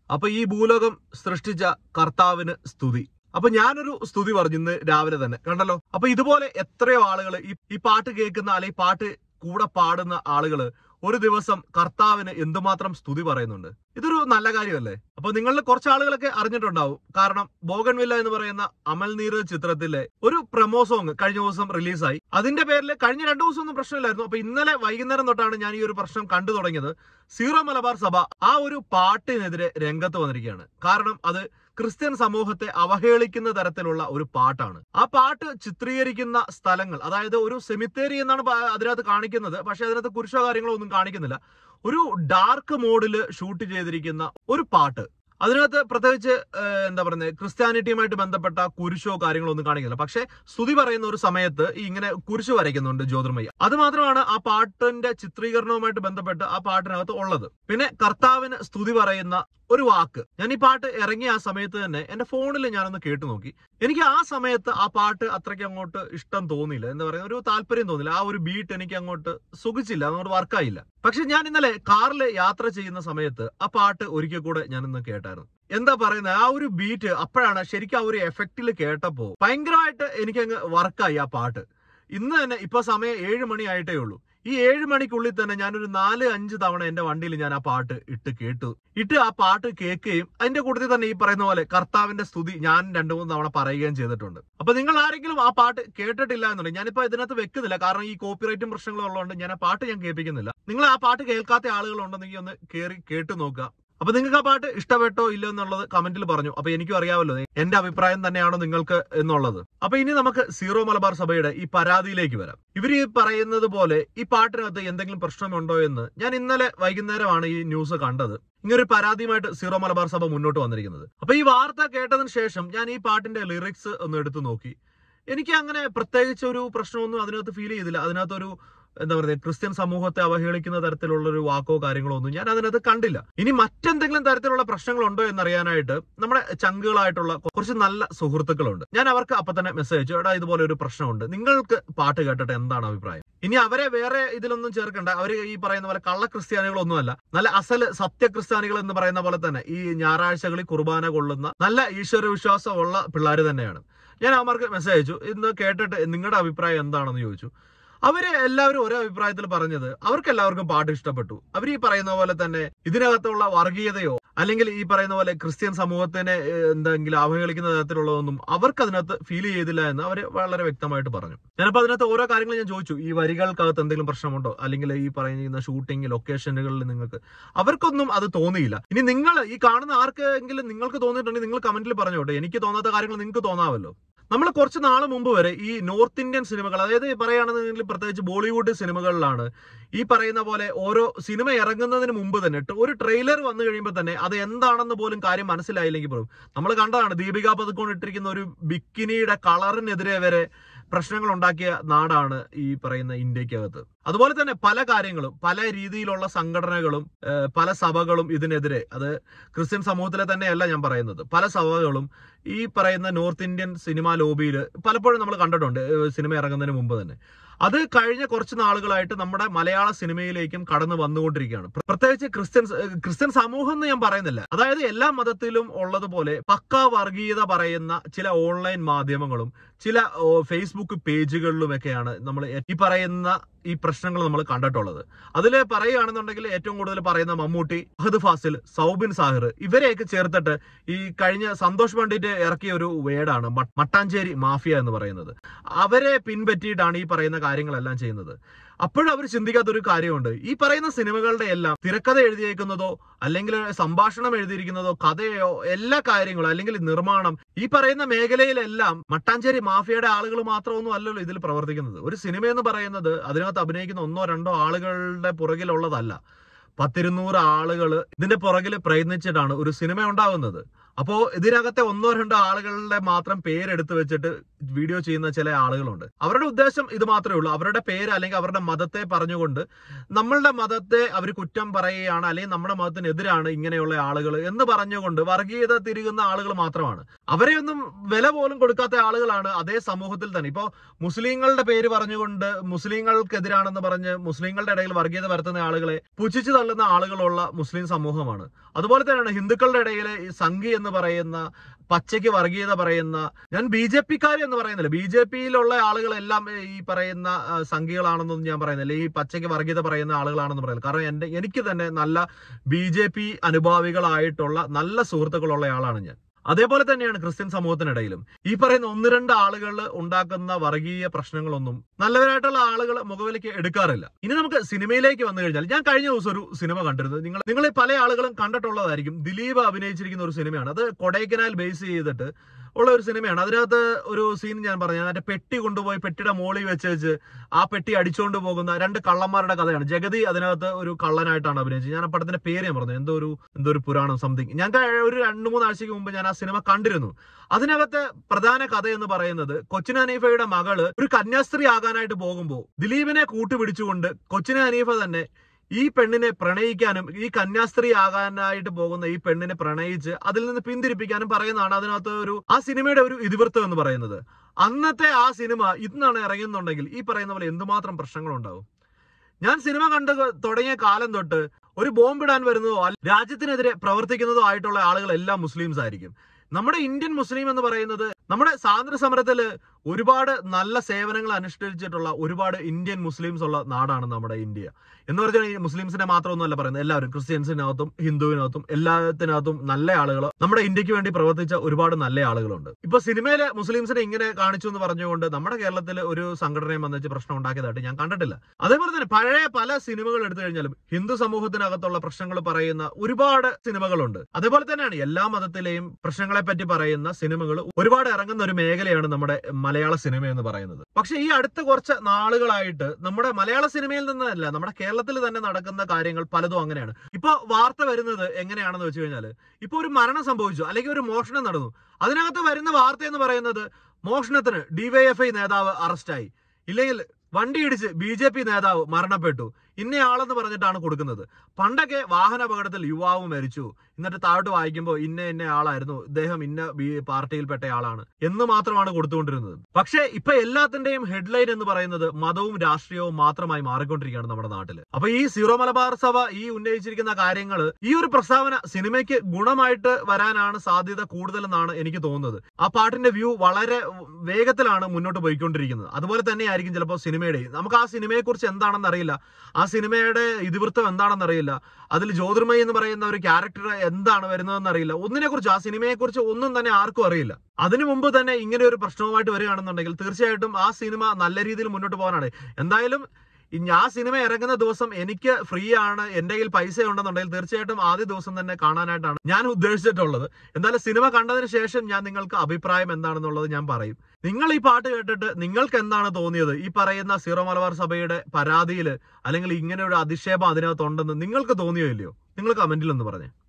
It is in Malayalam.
അപ്പൊ ഈ ഭൂലോകം സൃഷ്ടിച്ച കർത്താവിന് സ്തുതി അപ്പൊ ഞാനൊരു സ്തുതി പറഞ്ഞു ഇന്ന് രാവിലെ തന്നെ കണ്ടല്ലോ അപ്പൊ ഇതുപോലെ എത്രയോ ആളുകൾ ഈ ഈ പാട്ട് കേൾക്കുന്ന അല്ലെങ്കിൽ പാട്ട് കൂടെ പാടുന്ന ആളുകള് ഒരു ദിവസം കർത്താവിന് എന്തുമാത്രം സ്തുതി പറയുന്നുണ്ട് ഇതൊരു നല്ല കാര്യമല്ലേ അപ്പൊ നിങ്ങളിൽ കുറച്ച് ആളുകളൊക്കെ അറിഞ്ഞിട്ടുണ്ടാവും കാരണം ബോഗൻവില്ല എന്ന് പറയുന്ന അമൽ നീര് ചിത്രത്തിലെ ഒരു പ്രമോ സോങ് കഴിഞ്ഞ ദിവസം റിലീസായി അതിന്റെ പേരിൽ കഴിഞ്ഞ രണ്ടു ദിവസം ഒന്നും പ്രശ്നമില്ലായിരുന്നു അപ്പൊ ഇന്നലെ വൈകുന്നേരം തൊട്ടാണ് ഞാൻ ഈ ഒരു പ്രശ്നം കണ്ടു തുടങ്ങിയത് സീറോ മലബാർ സഭ ആ ഒരു പാട്ടിനെതിരെ രംഗത്ത് വന്നിരിക്കുകയാണ് കാരണം അത് ക്രിസ്ത്യൻ സമൂഹത്തെ അവഹേളിക്കുന്ന തരത്തിലുള്ള ഒരു പാട്ടാണ് ആ പാട്ട് ചിത്രീകരിക്കുന്ന സ്ഥലങ്ങൾ അതായത് ഒരു സെമിത്തേരി എന്നാണ് പ- അതിനകത്ത് കാണിക്കുന്നത് പക്ഷെ അതിനകത്ത് കുരിശോ കാര്യങ്ങളോ ഒന്നും കാണിക്കുന്നില്ല ഒരു ഡാർക്ക് മോഡിൽ ഷൂട്ട് ചെയ്തിരിക്കുന്ന ഒരു പാട്ട് അതിനകത്ത് പ്രത്യേകിച്ച് ഏഹ്, എന്താ പറയുന്നത് ക്രിസ്ത്യാനിറ്റിയുമായിട്ട് ബന്ധപ്പെട്ട കുരിശോ കാര്യങ്ങളോ ഒന്നും കാണിക്കുന്നില്ല പക്ഷെ സ്തുതി പറയുന്ന ഒരു സമയത്ത് ഈ ഇങ്ങനെ കുരിശ് വരയ്ക്കുന്നുണ്ട് ജ്യോതിർമയ്യ അത് മാത്രമാണ് ആ പാട്ടിന്റെ ചിത്രീകരണവുമായിട്ട് ബന്ധപ്പെട്ട് ആ പാട്ടിനകത്ത് ഉള്ളത് പിന്നെ കർത്താവിന് സ്തുതി പറയുന്ന ഒരു വാക്ക് ഞാൻ ഈ പാട്ട് ഇറങ്ങിയ ആ സമയത്ത് തന്നെ എന്റെ ഫോണിൽ ഞാനൊന്ന് കേട്ടു നോക്കി എനിക്ക് ആ സമയത്ത് ആ പാട്ട് അത്രയ്ക്ക് അങ്ങോട്ട് ഇഷ്ടം തോന്നിയില്ല എന്താ പറയുക ഒരു താല്പര്യം തോന്നില്ല ആ ഒരു ബീറ്റ് എനിക്ക് അങ്ങോട്ട് സുഖിച്ചില്ല അങ്ങോട്ട് വർക്കായില്ല പക്ഷെ ഞാൻ ഇന്നലെ കാറിൽ യാത്ര ചെയ്യുന്ന സമയത്ത് ആ പാട്ട് ഒരിക്കൽ കൂടെ ഞാനിന്ന് കേട്ടായിരുന്നു എന്താ പറയുന്നത് ആ ഒരു ബീറ്റ് അപ്പോഴാണ് ശരിക്കും ആ ഒരു എഫക്റ്റിൽ കേട്ടപ്പോ ഭയങ്കരമായിട്ട് എനിക്ക് അങ്ങ് വർക്കായി ആ പാട്ട് ഇന്ന് തന്നെ ഇപ്പൊ സമയം ഏഴ് മണി ആയിട്ടേ ഉള്ളൂ ഈ ഏഴ് മണിക്കുള്ളിൽ തന്നെ ഞാനൊരു നാല് അഞ്ച് തവണ എന്റെ വണ്ടിയിൽ ഞാൻ ആ പാട്ട് ഇട്ട് കേട്ടു ഇട്ട് ആ പാട്ട് കേൾക്കുകയും അതിന്റെ കൂട്ടത്തിൽ തന്നെ ഈ പറയുന്ന പോലെ കർത്താവിന്റെ സ്തുതി ഞാൻ രണ്ടു മൂന്ന് തവണ പറയുകയും ചെയ്തിട്ടുണ്ട് അപ്പൊ നിങ്ങൾ ആരെങ്കിലും ആ പാട്ട് കേട്ടിട്ടില്ല എന്നുണ്ടെങ്കിൽ ഞാനിപ്പോ ഇതിനകത്ത് വെക്കുന്നില്ല കാരണം ഈ കോപ്പിറൈറ്റും പ്രശ്നങ്ങളും ഉള്ളതുകൊണ്ട് ഞാൻ ആ പാട്ട് ഞാൻ കേൾപ്പിക്കുന്നില്ല നിങ്ങൾ ആ പാട്ട് കേൾക്കാത്ത ആളുകളുണ്ടെന്നെങ്കിൽ ഒന്ന് കേറി കേട്ട് നോക്കുക അപ്പൊ നിങ്ങൾക്ക് ആ പാട്ട് ഇഷ്ടപ്പെട്ടോ ഇല്ലോ എന്നുള്ളത് കമന്റിൽ പറഞ്ഞു അപ്പൊ എനിക്കും അറിയാമല്ലോ എന്റെ അഭിപ്രായം തന്നെയാണോ നിങ്ങൾക്ക് എന്നുള്ളത് അപ്പൊ ഇനി നമുക്ക് സീറോ മലബാർ സഭയുടെ ഈ പരാതിയിലേക്ക് വരാം ഇവര് ഈ പറയുന്നത് പോലെ ഈ പാട്ടിനകത്ത് എന്തെങ്കിലും പ്രശ്നമുണ്ടോ എന്ന് ഞാൻ ഇന്നലെ വൈകുന്നേരമാണ് ഈ ന്യൂസ് കണ്ടത് ഇങ്ങനൊരു പരാതിയുമായിട്ട് സീറോ മലബാർ സഭ മുന്നോട്ട് വന്നിരിക്കുന്നത് അപ്പൊ ഈ വാർത്ത കേട്ടതിന് ശേഷം ഞാൻ ഈ പാട്ടിന്റെ ലിറിക്സ് ഒന്ന് എടുത്തു നോക്കി എനിക്ക് അങ്ങനെ പ്രത്യേകിച്ച് ഒരു പ്രശ്നമൊന്നും അതിനകത്ത് ഫീൽ ചെയ്തില്ല അതിനകത്തൊരു എന്താ പറയുക ക്രിസ്ത്യൻ സമൂഹത്തെ അവഹേളിക്കുന്ന തരത്തിലുള്ള ഒരു വാക്കോ കാര്യങ്ങളോ ഒന്നും ഞാൻ അതിനകത്ത് കണ്ടില്ല ഇനി മറ്റെന്തെങ്കിലും തരത്തിലുള്ള പ്രശ്നങ്ങളുണ്ടോ എന്നറിയാനായിട്ട് നമ്മുടെ ചങ്കുകളായിട്ടുള്ള കുറച്ച് നല്ല സുഹൃത്തുക്കളുണ്ട് ഞാൻ അവർക്ക് അപ്പൊ തന്നെ മെസ്സേജ് അയച്ചു എടാ ഇതുപോലെ ഒരു പ്രശ്നമുണ്ട് നിങ്ങൾക്ക് പാട്ട് കേട്ടിട്ട് എന്താണ് അഭിപ്രായം ഇനി അവരെ വേറെ ഇതിലൊന്നും ചേർക്കണ്ട അവര് ഈ പറയുന്ന പോലെ കള്ള ക്രിസ്ത്യാനികളൊന്നുമല്ല നല്ല അസല് സത്യക്രിസ്ത്യാനികൾ എന്ന് പറയുന്ന പോലെ തന്നെ ഈ ഞായറാഴ്ചകളിൽ കുർബാന കൊള്ളുന്ന നല്ല ഈശ്വര വിശ്വാസമുള്ള പിള്ളേർ തന്നെയാണ് ഞാൻ അവർക്ക് മെസ്സേജ് അയച്ചു ഇന്ന് കേട്ടിട്ട് നിങ്ങളുടെ അഭിപ്രായം എന്താണെന്ന് ചോദിച്ചു അവര് എല്ലാവരും ഒരേ അഭിപ്രായത്തിൽ പറഞ്ഞത് അവർക്ക് എല്ലാവർക്കും പാട്ട് ഇഷ്ടപ്പെട്ടു അവർ ഈ പറയുന്ന പോലെ തന്നെ ഇതിനകത്തുള്ള വർഗീയതയോ അല്ലെങ്കിൽ ഈ പറയുന്ന പോലെ ക്രിസ്ത്യൻ സമൂഹത്തിനെ ഏഹ്, എന്തെങ്കിലും അവഹേളിക്കുന്ന തരത്തിലുള്ളതൊന്നും അവർക്ക് അതിനകത്ത് ഫീൽ ചെയ്തില്ല എന്ന് അവർ വളരെ വ്യക്തമായിട്ട് പറഞ്ഞു ഞാനപ്പോൾ അതിനകത്ത് ഓരോ കാര്യങ്ങൾ ഞാൻ ചോദിച്ചു ഈ വരികൾക്കകത്ത് എന്തെങ്കിലും പ്രശ്നമുണ്ടോ അല്ലെങ്കിൽ ഈ പറയുന്ന ഷൂട്ടിംഗ് ലൊക്കേഷനുകളിൽ നിങ്ങൾക്ക് അവർക്കൊന്നും അത് തോന്നിയില്ല ഇനി നിങ്ങൾ ഈ കാണുന്ന ആർക്കെങ്കിലും നിങ്ങൾക്ക് തോന്നിയിട്ടുണ്ടെങ്കിൽ നിങ്ങൾ കമന്റിൽ പറഞ്ഞോട്ടെ എനിക്ക് തോന്നാത്ത കാര്യങ്ങൾ നിങ്ങൾക്ക് തോന്നാമല്ലോ നമ്മൾ കുറച്ച് നാൾ മുമ്പ് വരെ ഈ നോർത്ത് ഇന്ത്യൻ സിനിമകൾ അതായത് പറയുകയാണെന്നുണ്ടെങ്കിൽ പ്രത്യേകിച്ച് ബോളിവുഡ് സിനിമകളിലാണ് ഈ പറയുന്ന പോലെ ഓരോ സിനിമ ഇറങ്ങുന്നതിന് മുമ്പ് തന്നെ ട്ട് ഒരു ട്രെയിലർ വന്നു കഴിയുമ്പോൾ തന്നെ അത് എന്താണെന്ന് പോലും കാര്യം മനസ്സിലായില്ലെങ്കിൽ പോലും നമ്മൾ കണ്ടതാണ് ദീപിക പതുക്കോൺ ഇട്ടിരിക്കുന്ന ഒരു ബിക്കിനിയുടെ കളറിനെതിരെ വരെ പ്രശ്നങ്ങൾ ഉണ്ടാക്കിയ നാടാണ് ഈ പറയുന്ന ഇന്ത്യക്കകത്ത് അതുപോലെ തന്നെ പല കാര്യങ്ങളും പല രീതിയിലുള്ള സംഘടനകളും ഏഹ്, പല സഭകളും ഇതിനെതിരെ അത് ക്രിസ്ത്യൻ സമൂഹത്തിലെ തന്നെയല്ല ഞാൻ പറയുന്നത് പല സഭകളും ഈ പറയുന്ന നോർത്ത് ഇന്ത്യൻ സിനിമാ ലോബിയിൽ പലപ്പോഴും നമ്മൾ കണ്ടിട്ടുണ്ട് ഏഹ്, സിനിമ ഇറങ്ങുന്നതിന് മുമ്പ് തന്നെ അത് കഴിഞ്ഞ കുറച്ച് നാളുകളായിട്ട് നമ്മുടെ മലയാള സിനിമയിലേക്കും കടന്നു വന്നുകൊണ്ടിരിക്കുകയാണ് പ്ര- പ്രത്യേകിച്ച് ക്രിസ്ത്യൻ ഏഹ്, ക്രിസ്ത്യൻ സമൂഹം എന്ന് ഞാൻ പറയുന്നില്ല അതായത് എല്ലാ മതത്തിലും ഉള്ളതുപോലെ പക്ക വർഗീയത പറയുന്ന ചില ഓൺലൈൻ മാധ്യമങ്ങളും ചില ഓ, ഫേസ്ബുക്ക് പേജുകളിലുമൊക്കെയാണ് നമ്മൾ ഈ പറയുന്ന ഈ പ്രശ്നങ്ങൾ നമ്മൾ കണ്ടിട്ടുള്ളത് അതിൽ പറയുകയാണെന്നുണ്ടെങ്കിൽ ഏറ്റവും കൂടുതൽ പറയുന്ന മമ്മൂട്ടി ഫഹദ് ഫാസിൽ സൗബിൻ സാഹിർ ഇവരെയൊക്കെ ചേർത്തിട്ട് ഈ കഴിഞ്ഞ സന്തോഷ് പണ്ഡിറ്റ് ഇറക്കിയ ഒരു വേർഡാണ് മ- മട്ടാഞ്ചേരി മാഫിയ എന്ന് പറയുന്നത് അവരെ പിൻപറ്റിയിട്ടാണ് ഈ പറയുന്ന കാര്യങ്ങളെല്ലാം ചെയ്യുന്നത് അപ്പോഴും അവർ ചിന്തിക്കാത്ത ഒരു കാര്യമുണ്ട് ഈ പറയുന്ന സിനിമകളുടെ എല്ലാം തിരക്കഥ എഴുതിയേക്കുന്നതോ അല്ലെങ്കിൽ സംഭാഷണം എഴുതിയിരിക്കുന്നതോ കഥയോ എല്ലാ കാര്യങ്ങളും അല്ലെങ്കിൽ നിർമ്മാണം ഈ പറയുന്ന മേഖലയിലെല്ലാം മട്ടാഞ്ചേരി മാഫിയയുടെ ആളുകൾ മാത്രമൊന്നും അല്ലല്ലോ ഇതിൽ പ്രവർത്തിക്കുന്നത് ഒരു സിനിമ എന്ന് പറയുന്നത് അതിനകത്ത് അഭിനയിക്കുന്ന ഒന്നോ രണ്ടോ ആളുകളുടെ പുറകിലുള്ളതല്ല പത്തിരുന്നൂറ് ആളുകൾ ഇതിന്റെ പുറകിൽ പ്രയത്നിച്ചിട്ടാണ് ഒരു സിനിമ ഉണ്ടാകുന്നത് അപ്പോ ഇതിനകത്തെ ഒന്നോ രണ്ടോ ആളുകളുടെ മാത്രം പേരെടുത്ത് വെച്ചിട്ട് വീഡിയോ ചെയ്യുന്ന ചില ആളുകളുണ്ട് അവരുടെ ഉദ്ദേശം ഇത് മാത്രമേ ഉള്ളൂ അവരുടെ പേര് അല്ലെങ്കിൽ അവരുടെ മതത്തെ പറഞ്ഞുകൊണ്ട് നമ്മളുടെ മതത്തെ അവർ കുറ്റം പറയുകയാണ് അല്ലെങ്കിൽ നമ്മുടെ മതത്തിനെതിരാണ് ഇങ്ങനെയുള്ള ആളുകൾ എന്ന് പറഞ്ഞുകൊണ്ട് വർഗീയത തിരികുന്ന ആളുകൾ മാത്രമാണ് അവരെ ഒന്നും വില പോലും കൊടുക്കാത്ത ആളുകളാണ് അതേ സമൂഹത്തിൽ തന്നെ ഇപ്പോ മുസ്ലിങ്ങളുടെ പേര് പറഞ്ഞുകൊണ്ട് മുസ്ലിങ്ങൾക്കെതിരാണെന്ന് പറഞ്ഞ് മുസ്ലിങ്ങളുടെ ഇടയിൽ വർഗീയത വരുത്തുന്ന ആളുകളെ പുച്ഛിച്ചു തള്ളുന്ന ആളുകളുള്ള മുസ്ലിം സമൂഹമാണ് അതുപോലെ തന്നെയാണ് ഹിന്ദുക്കളുടെ ഇടയിൽ ഈ സംഘി എന്ന് പറയുന്ന പച്ചയ്ക്ക് വർഗീയത പറയുന്ന ഞാൻ ബി ജെ പിക്കാർ എന്ന് പറയുന്നില്ല ബി ജെ പിയിലുള്ള ആളുകളെല്ലാം ഈ പറയുന്ന ആ, സംഘികളാണെന്നൊന്നും ഞാൻ പറയുന്നില്ല ഈ പച്ചയ്ക്ക് വർഗീയത പറയുന്ന ആളുകളാണെന്ന് പറയുന്നത് കാരണം എന്റെ എനിക്ക് തന്നെ നല്ല ബി ജെ പി അനുഭാവികളായിട്ടുള്ള നല്ല സുഹൃത്തുക്കളുള്ള ആളാണ് ഞാൻ അതേപോലെ തന്നെയാണ് ക്രിസ്ത്യൻ സമൂഹത്തിനിടയിലും ഈ പറയുന്ന ഒന്ന് രണ്ട് ആളുകൾ ഉണ്ടാക്കുന്ന വർഗീയ പ്രശ്നങ്ങളൊന്നും നല്ലവരായിട്ടുള്ള ആളുകൾ മുഖവിലേക്ക് എടുക്കാറില്ല ഇനി നമുക്ക് സിനിമയിലേക്ക് വന്നു കഴിഞ്ഞാൽ ഞാൻ കഴിഞ്ഞ ദിവസം ഒരു സിനിമ കണ്ടിരുന്നു നിങ്ങൾ നിങ്ങൾ പല ആളുകളും കണ്ടിട്ടുള്ളതായിരിക്കും ദിലീപ് അഭിനയിച്ചിരിക്കുന്ന ഒരു സിനിമയാണ് അത് കൊടൈക്കനാൽ ബേസ് ചെയ്തിട്ട് ഉള്ള ഒരു സിനിമയാണ് അതിനകത്ത് ഒരു സീൻ ഞാൻ പറഞ്ഞു മറ്റേ പെട്ടി കൊണ്ടുപോയി പെട്ടിയുടെ മോളിൽ വെച്ച് വെച്ച് ആ പെട്ടി അടിച്ചുകൊണ്ട് പോകുന്ന രണ്ട് കള്ളന്മാരുടെ കഥയാണ് ജഗതി അതിനകത്ത് ഒരു കള്ളനായിട്ടാണ് അഭിനയിച്ചത് ഞാൻ ആ പടത്തിന്റെ പേര് ഞാൻ പറഞ്ഞു എന്തോ ഒരു എന്തോ ഒരു പുരാണം സംതിങ് ഞാൻ ക- ഒരു രണ്ട് മൂന്ന് ആഴ്ചയ്ക്ക് മുമ്പ് ഞാൻ ആ സിനിമ കണ്ടിരുന്നു അതിനകത്തെ പ്രധാന കഥ എന്ന് പറയുന്നത് കൊച്ചിൻ ഹനീഫയുടെ മകള് ഒരു കന്യാസ്ത്രീ ആകാനായിട്ട് പോകുമ്പോൾ ദിലീപിനെ കൂട്ടുപിടിച്ചുകൊണ്ട് കൊച്ചിൻ ഹനീഫ തന്നെ ഈ പെണ്ണിനെ പ്രണയിക്കാനും ഈ കന്യാസ്ത്രീ ആകാനായിട്ട് പോകുന്ന ഈ പെണ്ണിനെ പ്രണയിച്ച് അതിൽ നിന്ന് പിന്തിരിപ്പിക്കാനും പറയുന്നതാണ് അതിനകത്ത് ഒരു ആ സിനിമയുടെ ഒരു ഇതിവൃത്തം എന്ന് പറയുന്നത് അന്നത്തെ ആ സിനിമ ഇന്നാണ് ഇറങ്ങുന്നുണ്ടെങ്കിൽ ഈ പറയുന്ന പോലെ എന്തുമാത്രം പ്രശ്നങ്ങൾ ഉണ്ടാവും ഞാൻ സിനിമ കണ്ട് തുടങ്ങിയ കാലം തൊട്ട് ഒരു ബോംബിടാൻ വരുന്നതോ അല്ല രാജ്യത്തിനെതിരെ പ്രവർത്തിക്കുന്നതോ ആയിട്ടുള്ള ആളുകളെല്ലാം മുസ്ലിംസ് ആയിരിക്കും നമ്മുടെ ഇന്ത്യൻ മുസ്ലിം എന്ന് പറയുന്നത് നമ്മുടെ സ്വാതന്ത്ര്യ സമരത്തില് ഒരുപാട് നല്ല സേവനങ്ങൾ അനുഷ്ഠിച്ചിട്ടുള്ള ഒരുപാട് ഇന്ത്യൻ മുസ്ലിംസ് ഉള്ള നാടാണ് നമ്മുടെ ഇന്ത്യ എന്ന് പറഞ്ഞാൽ ഈ മുസ്ലിംസിനെ മാത്രമൊന്നുമല്ല പറയുന്നത് എല്ലാവരും ക്രിസ്ത്യൻസിനകത്തും ഹിന്ദുവിനകത്തും എല്ലാത്തിനകത്തും നല്ല ആളുകൾ നമ്മുടെ ഇന്ത്യക്ക് വേണ്ടി പ്രവർത്തിച്ച ഒരുപാട് നല്ല ആളുകളുണ്ട് ഇപ്പൊ സിനിമയിലെ മുസ്ലിംസിനെ ഇങ്ങനെ കാണിച്ചു എന്ന് പറഞ്ഞുകൊണ്ട് നമ്മുടെ കേരളത്തിൽ ഒരു സംഘടനയും വന്നിച്ച് പ്രശ്നം ഉണ്ടാക്കിയതായിട്ട് ഞാൻ കണ്ടിട്ടില്ല അതേപോലെ തന്നെ പഴയ പല സിനിമകൾ എടുത്തു കഴിഞ്ഞാലും ഹിന്ദു സമൂഹത്തിനകത്തുള്ള പ്രശ്നങ്ങൾ പറയുന്ന ഒരുപാട് സിനിമകളുണ്ട് അതേപോലെ തന്നെയാണ് എല്ലാ മതത്തിലെയും പ്രശ്നങ്ങളെ പറ്റി പറയുന്ന സിനിമകൾ ഒരുപാട് ഇറങ്ങുന്ന ഒരു മേഖലയാണ് നമ്മുടെ മലയാള സിനിമ എന്ന് പറയുന്നത് പക്ഷെ ഈ അടുത്ത കുറച്ച് നാളുകളായിട്ട് നമ്മുടെ മലയാള സിനിമയിൽ നിന്നല്ല നമ്മുടെ കേരളത്തിൽ തന്നെ നടക്കുന്ന കാര്യങ്ങൾ പലതും അങ്ങനെയാണ് ഇപ്പൊ വാർത്ത വരുന്നത് എങ്ങനെയാണെന്ന് വെച്ച് കഴിഞ്ഞാൽ ഇപ്പൊ ഒരു മരണം സംഭവിച്ചു അല്ലെങ്കിൽ ഒരു മോഷണം നടന്നു അതിനകത്ത് വരുന്ന വാർത്ത എന്ന് പറയുന്നത് മോഷണത്തിന് ഡിവൈഎഫ്ഐ നേതാവ് അറസ്റ്റായി ഇല്ലെങ്കിൽ വണ്ടി ഇടിച്ച് ബി ജെ പി നേതാവ് മരണപ്പെട്ടു ഇന്നയാളെന്ന് പറഞ്ഞിട്ടാണ് കൊടുക്കുന്നത് പണ്ടൊക്കെ വാഹന അപകടത്തിൽ യുവാവ് മരിച്ചു എന്നിട്ട് താഴോട്ട് വായിക്കുമ്പോൾ ഇന്ന ഇന്ന ആളായിരുന്നു ഇദ്ദേഹം ഇന്ന ബി പാർട്ടിയിൽപ്പെട്ട ആളാണ് എന്ന് മാത്രമാണ് കൊടുത്തുകൊണ്ടിരുന്നത് പക്ഷേ ഇപ്പൊ എല്ലാത്തിന്റെയും ഹെഡ്ലൈൻ എന്ന് പറയുന്നത് മതവും രാഷ്ട്രീയവും മാത്രമായി മാറിക്കൊണ്ടിരിക്കുകയാണ് നമ്മുടെ നാട്ടിൽ അപ്പൊ ഈ സീറോ മലബാർ സഭ ഈ ഉന്നയിച്ചിരിക്കുന്ന കാര്യങ്ങൾ ഈ ഒരു പ്രസ്താവന സിനിമയ്ക്ക് ഗുണമായിട്ട് വരാനാണ് സാധ്യത കൂടുതലെന്നാണ് എനിക്ക് തോന്നുന്നത് ആ പാട്ടിന്റെ വ്യൂ വളരെ വേഗത്തിലാണ് മുന്നോട്ട് പോയിക്കൊണ്ടിരിക്കുന്നത് അതുപോലെ തന്നെയായിരിക്കും ചിലപ്പോൾ സിനിമയുടെയും നമുക്ക് ആ സിനിമയെ കുറിച്ച് എന്താണെന്ന് അറിയില്ല ആ സിനിമയുടെ ഇതിവൃത്തം എന്താണെന്ന് അറിയില്ല അതിൽ ജ്യോതിർമയി എന്ന് പറയുന്ന ഒരു ക്യാരക്ടർ എന്താണ് വരുന്നതെന്ന് അറിയില്ല ഒന്നിനെ കുറിച്ച് ആ സിനിമയെ കുറിച്ച് ഒന്നും തന്നെ ആർക്കും അറിയില്ല അതിനു മുമ്പ് തന്നെ ഇങ്ങനെ ഒരു പ്രശ്നവുമായിട്ട് വരികയാണെന്നുണ്ടെങ്കിൽ തീർച്ചയായിട്ടും ആ സിനിമ നല്ല രീതിയിൽ മുന്നോട്ട് പോകാനാണ് എന്തായാലും ഈ ആ സിനിമ ഇറങ്ങുന്ന ദിവസം എനിക്ക് ഫ്രീ ആണ് എന്റെ കയ്യിൽ പൈസ ഉണ്ടെന്നുണ്ടെങ്കിൽ തീർച്ചയായിട്ടും ആദ്യ ദിവസം തന്നെ കാണാനായിട്ടാണ് ഞാൻ ഉദ്ദേശിച്ചിട്ടുള്ളത് എന്തായാലും സിനിമ കണ്ടതിന് ശേഷം ഞാൻ നിങ്ങൾക്ക് അഭിപ്രായം എന്താണെന്നുള്ളത് ഞാൻ പറയും നിങ്ങൾ ഈ പാട്ട് കേട്ടിട്ട് നിങ്ങൾക്ക് എന്താണ് തോന്നിയത് ഈ പറയുന്ന സീറോ മലബാർ സഭയുടെ പരാതിയിൽ അല്ലെങ്കിൽ ഇങ്ങനെ ഒരു അധിക്ഷേപം അതിനകത്തുണ്ടെന്ന് നിങ്ങൾക്ക് തോന്നിയോ ഇല്ലയോ നിങ്ങൾ കമന്റിൽ ഒന്ന് പറഞ്ഞേ